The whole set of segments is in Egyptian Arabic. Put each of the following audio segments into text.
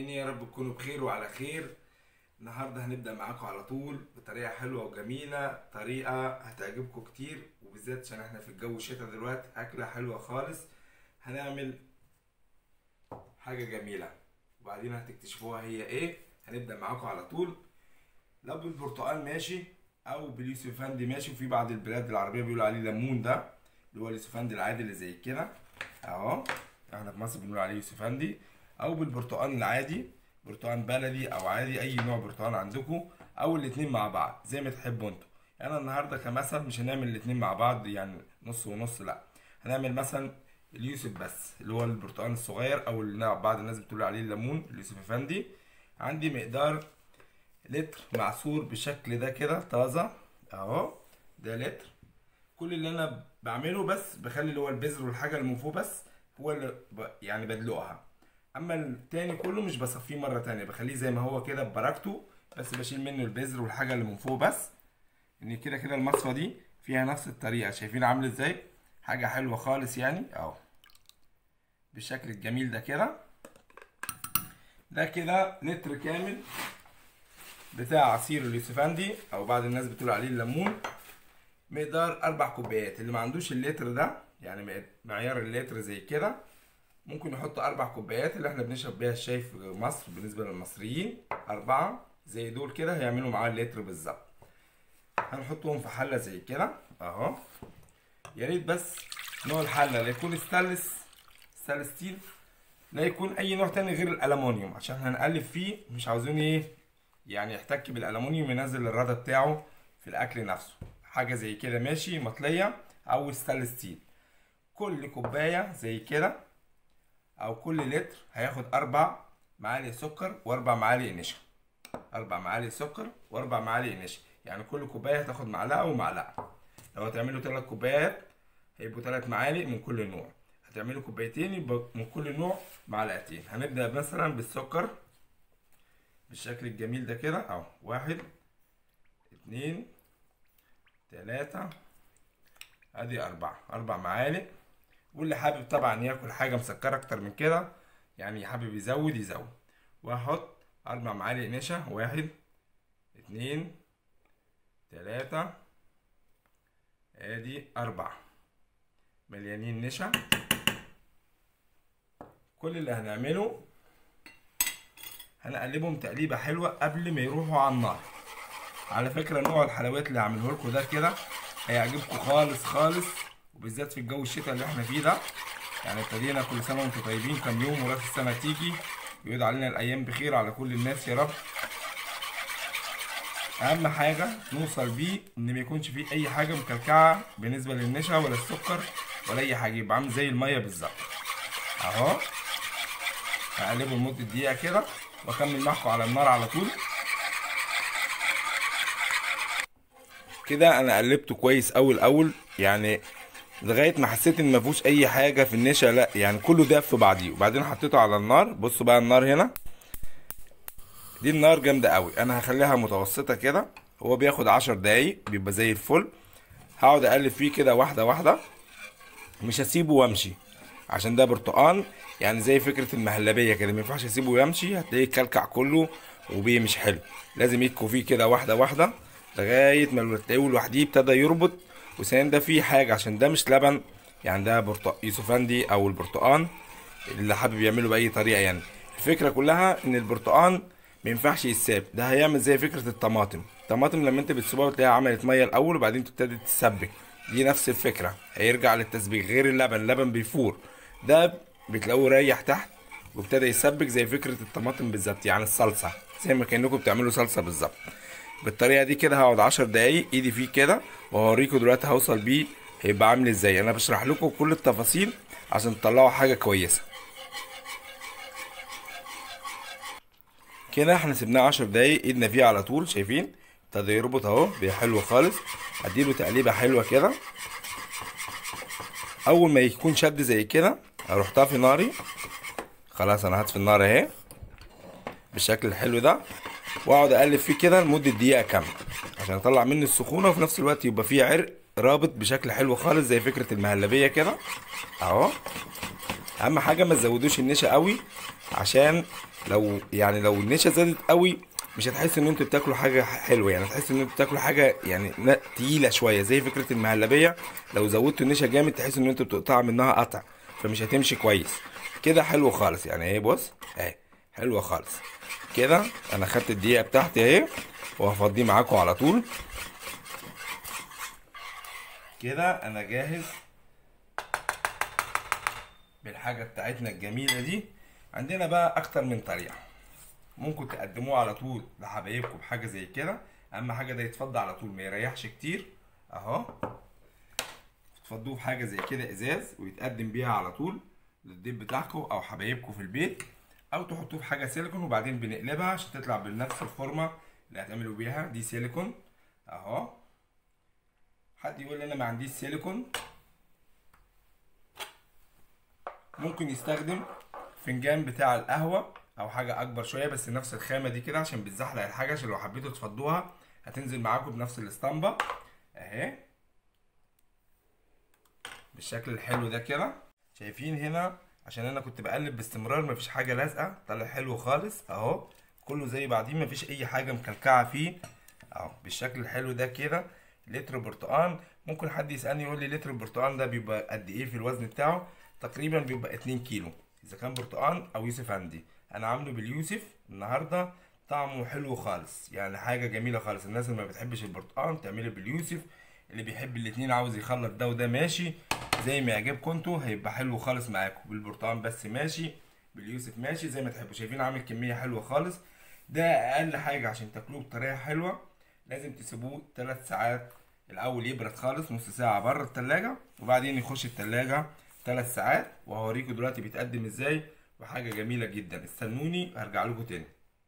عاملين ايه يا رب تكونوا بخير وعلى خير النهارده هنبدأ معاكم على طول بطريقة حلوة وجميلة طريقة هتعجبكم كتير وبالذات عشان احنا في الجو الشتا دلوقتي أكلة حلوة خالص هنعمل حاجة جميلة وبعدين هتكتشفوها هي ايه هنبدأ معاكم على طول لو بالبرتقال ماشي او باليوسف افندي ماشي وفي بعض البلاد العربية بيقولوا عليه ليمون ده اللي هو اليوسف افندي العادي اللي زي كده اهو احنا في مصر بنقول عليه يوسف افندي او بالبرتقال العادي برتقال بلدي او عادي اي نوع برتقال عندكم او الاتنين مع بعض زي ما تحبوا انتوا انا النهارده كمثل مش هنعمل الاتنين مع بعض يعني نص ونص لا هنعمل مثلا اليوسف بس اللي هو البرتقال الصغير او اللي بعض الناس بتقول عليه الليمون اليوسف افندي عندي مقدار لتر معصور بالشكل ده كده طازه اهو ده لتر كل اللي انا بعمله بس بخلي اللي هو البذر والحاجه اللي من فوق بس هو اللي ب... يعني بدلقها اما التاني كله مش بصفيه مره تانية بخليه زي ما هو كده ببركته بس بشيل منه البذر والحاجه اللي من فوق بس ان كده كده المصفى دي فيها نفس الطريقه شايفين عامل ازاي حاجه حلوه خالص يعني اهو بالشكل الجميل ده كده ده كده لتر كامل بتاع عصير اليوسفندي او بعض الناس بتقول عليه الليمون مقدار اربع كوبايات اللي ما عندوش اللتر ده يعني معيار اللتر زي كده ممكن يحط اربع كوبايات اللي احنا بنشرب بيها الشاي في مصر بالنسبه للمصريين اربعه زي دول كده هيعملوا معاه اللتر بالظبط هنحطهم في حله زي كده اهو يا ريت بس نوع الحله لا يكون ستانلس ستانلس ستيل لا يكون اي نوع تاني غير الالومنيوم عشان هنقلب فيه مش عاوزين ايه يعني يحتك بالالومنيوم ينزل الردى بتاعه في الاكل نفسه حاجه زي كده ماشي مطليه او ستانلس ستيل كل كوبايه زي كده او كل لتر هياخد اربع معالق سكر واربع معالق نشا اربع معالق سكر واربع معالق نشا يعني كل كوبايه هتاخد معلقه ومعلقه لو هتعملوا ثلاث كوبايات هيبقوا ثلاث معالق من كل نوع هتعملوا كوبايتين يبقى من كل نوع معلقتين هنبدا مثلا بالسكر بالشكل الجميل ده كده اهو واحد اتنين تلاتة ادي اربعة اربع معالق واللي حابب طبعا ياكل حاجه مسكره اكتر من كده يعني حابب يزود يزود واحط اربع معالق نشا واحد اتنين تلاتة ادي اربعة مليانين نشا كل اللي هنعمله هنقلبهم تقليبه حلوه قبل ما يروحوا على النار على فكره نوع الحلويات اللي هعمله لكم ده كده هيعجبكم خالص خالص وبالذات في الجو الشتاء اللي احنا فيه ده يعني ابتدينا كل سنه وانتم طيبين كام يوم وراس السنه تيجي يعود علينا الايام بخير على كل الناس يا رب اهم حاجه نوصل بيه ان ما يكونش فيه اي حاجه مكلكعه بالنسبه للنشا ولا السكر ولا اي حاجه يبقى عامل زي الميه بالظبط اهو هقلبه لمده دقيقه كده واكمل معكم على النار على طول كده انا قلبته كويس اول اول يعني لغايه ما حسيت ان ما فيهوش اي حاجه في النشا لا يعني كله داب في بعضيه وبعدين حطيته على النار بصوا بقى النار هنا دي النار جامده قوي انا هخليها متوسطه كده هو بياخد عشر دقايق بيبقى زي الفل هقعد اقلب فيه كده واحده واحده مش هسيبه وامشي عشان ده برتقان يعني زي فكره المهلبيه كده ما ينفعش اسيبه ويمشي هتلاقيه كلكع كله وبيه مش حلو لازم يدكوا فيه كده واحده واحده لغايه ما تلاقيه لوحديه ابتدى يربط وثانيا ده فيه حاجه عشان ده مش لبن يعني ده برتقال يوسفندي او البرتقان اللي حابب يعمله باي طريقه يعني الفكره كلها ان البرتقان ما ينفعش يتساب ده هيعمل زي فكره الطماطم الطماطم لما انت بتسيبها بتلاقيها عملت ميه الاول وبعدين تبتدي تتسبك دي نفس الفكره هيرجع للتسبيك غير اللبن اللبن بيفور ده بتلاقوه ريح تحت وابتدى يسبك زي فكره الطماطم بالظبط يعني الصلصه زي ما كانكم بتعملوا صلصه بالظبط بالطريقه دي كده هقعد عشر دقايق ايدي فيه كده وهوريكم دلوقتي هوصل بيه هيبقى عامل ازاي انا بشرح لكم كل التفاصيل عشان تطلعوا حاجه كويسه كده احنا سيبناه عشر دقايق ايدنا فيه على طول شايفين ابتدى يربط اهو حلو خالص اديله تقليبه حلوه كده اول ما يكون شد زي كده اروح طافي ناري خلاص انا هطفي النار اهي بالشكل الحلو ده واقعد اقلب فيه كده لمده دقيقه كامله عشان اطلع منه السخونه وفي نفس الوقت يبقى فيه عرق رابط بشكل حلو خالص زي فكره المهلبيه كده اهو اهم حاجه ما تزودوش النشا قوي عشان لو يعني لو النشا زادت قوي مش هتحس ان انتوا بتاكلوا حاجه حلوه يعني هتحس ان انتوا بتاكلوا حاجه يعني ن- تقيله شويه زي فكره المهلبيه لو زودتوا النشا جامد تحس ان انتوا بتقطعوا منها قطع فمش هتمشي كويس كده حلو خالص يعني اهي بص اهي حلوه خالص كده انا خدت الدقيقه بتاعتي اهي وهفضيه معاكم على طول كده انا جاهز بالحاجه بتاعتنا الجميله دي عندنا بقى اكتر من طريقه ممكن تقدموه على طول لحبايبكم بحاجه زي كده اهم حاجه ده يتفضى على طول ما يريحش كتير اهو تفضوه بحاجه زي كده ازاز ويتقدم بيها على طول للضيف بتاعكم او حبايبكم في البيت او تحطوه في حاجه سيليكون وبعدين بنقلبها عشان تطلع بنفس الفورمه اللي هتعملوا بيها دي سيليكون اهو حد يقول لي انا ما عنديش سيليكون ممكن يستخدم فنجان بتاع القهوة أو حاجة أكبر شوية بس نفس الخامة دي كده عشان بتزحلق الحاجة عشان لو حبيتوا تفضوها هتنزل معاكم بنفس الاسطمبة أهي بالشكل الحلو ده كده شايفين هنا عشان أنا كنت بقلب باستمرار مفيش حاجة لازقة طلع حلو خالص أهو كله زي بعضيه مفيش أي حاجة مكلكعة فيه أهو بالشكل الحلو ده كده لتر برتقان ممكن حد يسألني يقول لي لتر البرتقان ده بيبقى قد إيه في الوزن بتاعه تقريبا بيبقى 2 كيلو اذا كان برتقان او يوسف عندي انا عامله باليوسف النهارده طعمه حلو خالص يعني حاجه جميله خالص الناس اللي ما بتحبش البرتقان تعمله باليوسف اللي بيحب الاتنين عاوز يخلط ده وده ماشي زي ما يعجبكم انتوا هيبقى حلو خالص معاكم بالبرتقان بس ماشي باليوسف ماشي زي ما تحبوا شايفين عامل كميه حلوه خالص ده اقل حاجه عشان تاكلوه بطريقه حلوه لازم تسيبوه 3 ساعات الاول يبرد خالص نص ساعه بره التلاجة وبعدين يخش التلاجة ثلاث ساعات وهوريكم دلوقتي بيتقدم ازاي وحاجه جميله جدا استنوني هرجع لكم تاني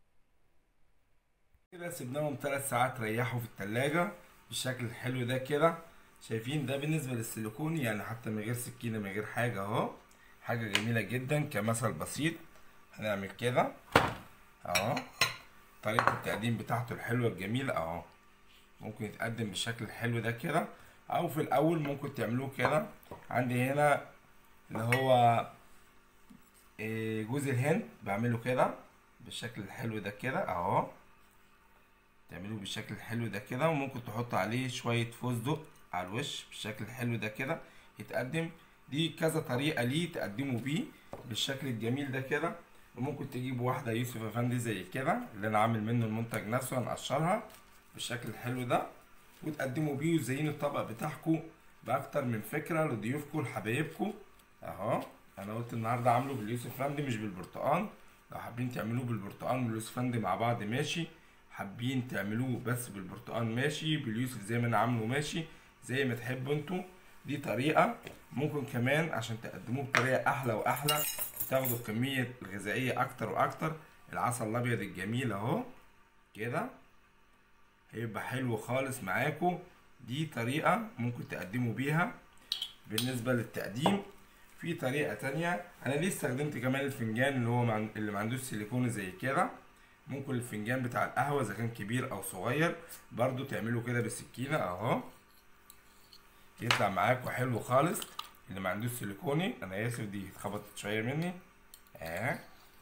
كده سيبناهم ثلاث ساعات ريحوا في التلاجة بالشكل الحلو ده كده شايفين ده بالنسبه للسيليكون يعني حتى من غير سكينه من غير حاجه اهو حاجه جميله جدا كمثل بسيط هنعمل كده اهو طريقه التقديم بتاعته الحلوه الجميله اهو ممكن يتقدم بالشكل الحلو ده كده او في الاول ممكن تعملوه كده عندي هنا اللي هو إيه، جوز الهند بعمله كده بالشكل الحلو ده كده اهو تعملوه بالشكل الحلو ده كده وممكن تحط عليه شوية فستق على الوش بالشكل الحلو ده كده يتقدم دي كذا طريقة ليه تقدموا بيه بالشكل الجميل ده كده وممكن تجيبوا واحدة يوسف افندي زي كده اللي انا عامل منه المنتج نفسه هنقشرها بالشكل الحلو ده وتقدموا بيه وتزينوا الطبق بتاعكم باكتر من فكره لضيوفكم لحبايبكم اهو انا قلت النهارده عامله باليوسف فندي مش بالبرتقال لو حابين تعملوه بالبرتقال واليوسف فندي مع بعض ماشي حابين تعملوه بس بالبرتقال ماشي باليوسف زي ما انا عامله ماشي زي ما تحبوا انتوا دي طريقه ممكن كمان عشان تقدموه بطريقه احلى واحلى وتاخدوا الكميه الغذائيه اكتر واكتر العسل الابيض الجميل اهو كده هيبقى حلو خالص معاكم دي طريقة ممكن تقدموا بيها بالنسبة للتقديم في طريقة تانية أنا ليه استخدمت كمان الفنجان اللي هو مع... اللي ما عندوش سيليكون زي كده ممكن الفنجان بتاع القهوة إذا كان كبير أو صغير برضو تعملوا كده بالسكينة أهو يطلع معاكم حلو خالص اللي ما عندوش سيليكوني أنا آسف دي اتخبطت شوية مني أهي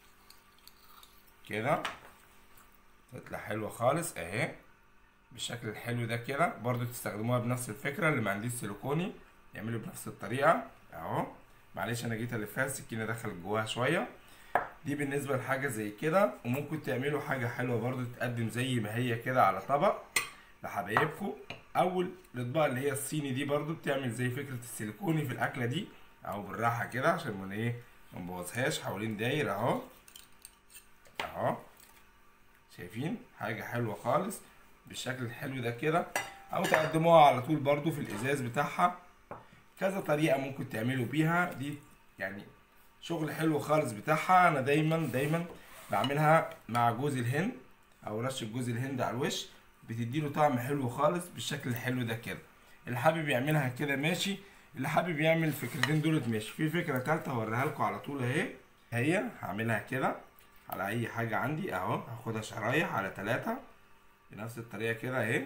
كده تطلع حلوة خالص أهي بالشكل الحلو ده كده برضو تستخدموها بنفس الفكرة اللي ما عنديش سيليكوني يعملوا بنفس الطريقة اهو معلش انا جيت الفها السكينة دخلت جواها شوية دي بالنسبة لحاجة زي كده وممكن تعملوا حاجة حلوة برضو تقدم زي ما هي كده على طبق لحبايبكم او الاطباق اللي هي الصيني دي برضو بتعمل زي فكرة السيليكوني في الاكلة دي اهو بالراحة كده عشان من ايه ما نبوظهاش حوالين داير اهو اهو شايفين حاجة حلوة خالص بالشكل الحلو ده كده او تقدموها على طول برضو في الازاز بتاعها كذا طريقة ممكن تعملوا بيها دي يعني شغل حلو خالص بتاعها انا دايما دايما بعملها مع جوز الهند او رشة جوز الهند على الوش بتديله طعم حلو خالص بالشكل الحلو ده كده اللي حابب يعملها كده ماشي اللي حابب يعمل الفكرتين دولت ماشي في فكرة تالتة هوريها لكم على طول اهي هي هعملها كده على اي حاجة عندي اهو هاخدها شرايح على تلاتة بنفس الطريقة كده اهي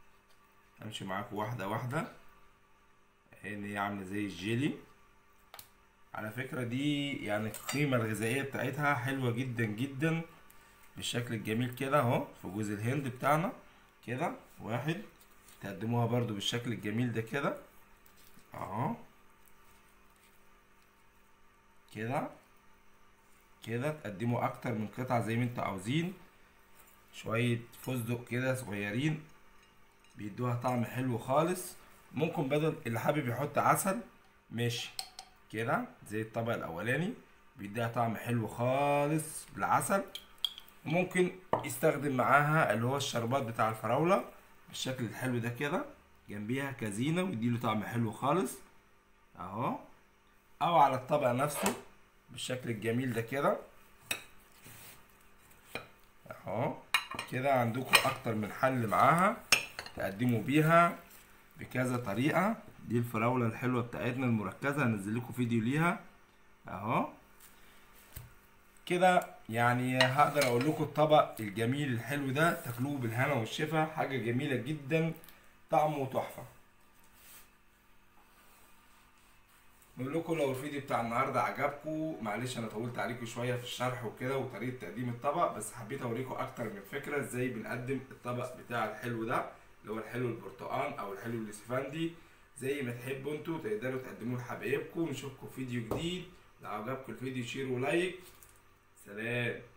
امشي معاكم واحدة واحدة اهي ان هي عاملة زي الجيلي على فكرة دي يعني القيمة الغذائية بتاعتها حلوة جدا جدا بالشكل الجميل كده اهو في جوز الهند بتاعنا كده واحد تقدموها برضو بالشكل الجميل ده كده اهو كده كده تقدموا اكتر من قطعة زي ما انتوا عاوزين شوية فستق كده صغيرين بيدوها طعم حلو خالص ممكن بدل اللي حابب يحط عسل ماشي كده زي الطبق الاولاني بيديها طعم حلو خالص بالعسل ممكن يستخدم معاها اللي هو الشربات بتاع الفراولة بالشكل الحلو ده كده جنبيها كزينة ويديله طعم حلو خالص اهو او على الطبق نفسه بالشكل الجميل ده كده اهو كده عندكم اكتر من حل معاها تقدموا بيها بكذا طريقة دي الفراولة الحلوة بتاعتنا المركزة هنزل لكم فيديو ليها اهو كده يعني هقدر اقول لكم الطبق الجميل الحلو ده تاكلوه بالهنا والشفا حاجة جميلة جدا طعمه تحفة بقول لكم لو الفيديو بتاع النهارده عجبكم معلش انا طولت عليكم شويه في الشرح وكده وطريقه تقديم الطبق بس حبيت اوريكم اكتر من فكره ازاي بنقدم الطبق بتاع الحلو ده اللي هو الحلو البرتقال او الحلو الاسفندي زي ما تحبوا انتوا تقدروا تقدموه لحبايبكم نشوفكم في فيديو جديد لو عجبكم الفيديو شير ولايك سلام